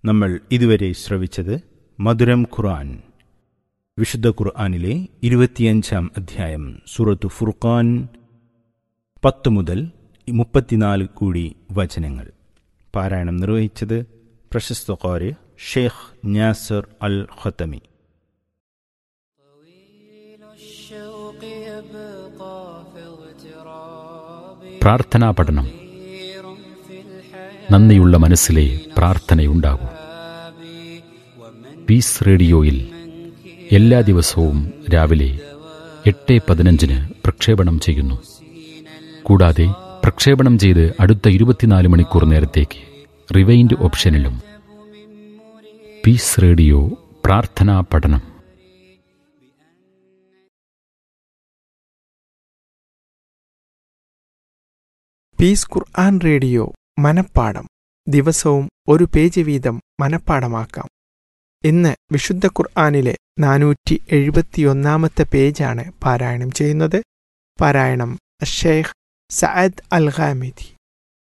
നമ്മൾ ഇതുവരെ ശ്രവിച്ചത് മധുരം ഖുർആൻ വിശുദ്ധ ഖുർആനിലെ ഇരുപത്തിയഞ്ചാം അധ്യായം സൂറത്തു ഫുർഖാൻ പത്ത് മുതൽ മുപ്പത്തിനാല് കൂടി വചനങ്ങൾ പാരായണം നിർവഹിച്ചത് പ്രശസ്ത കോര് ഷെയ്ഖ് നാസർ അൽ ഖത്തമി الشوق يبقى في اغتراب പ്രാർത്ഥനാ പഠനം كثير في الحياة നന്ദിയുള്ള മനസ്സിലെ പ്രാർത്ഥനയുണ്ടാകും പീസ് റേഡിയോയിൽ എല്ലാ ദിവസവും രാവിലെ എട്ട് പതിനഞ്ചിന് പ്രക്ഷേപണം ചെയ്യുന്നു കൂടാതെ പ്രക്ഷേപണം ചെയ്ത് അടുത്ത ഇരുപത്തിനാല് മണിക്കൂർ നേരത്തേക്ക് റിവൈൻഡ് ഓപ്ഷനിലും പീസ് റേഡിയോ പ്രാർത്ഥനാ പഠനം പീസ് ഖുർആൻ റേഡിയോ മനപ്പാഠം ദിവസവും ഒരു പേജ് വീതം മനപ്പാഠമാക്കാം ഇന്ന് വിശുദ്ധ ഖുർആനിലെ നാനൂറ്റി എഴുപത്തിയൊന്നാമത്തെ പേജാണ് പാരായണം ചെയ്യുന്നത് പാരായണം ഷെയ്ഖ് സഅദ് അൽ ഖാമിദി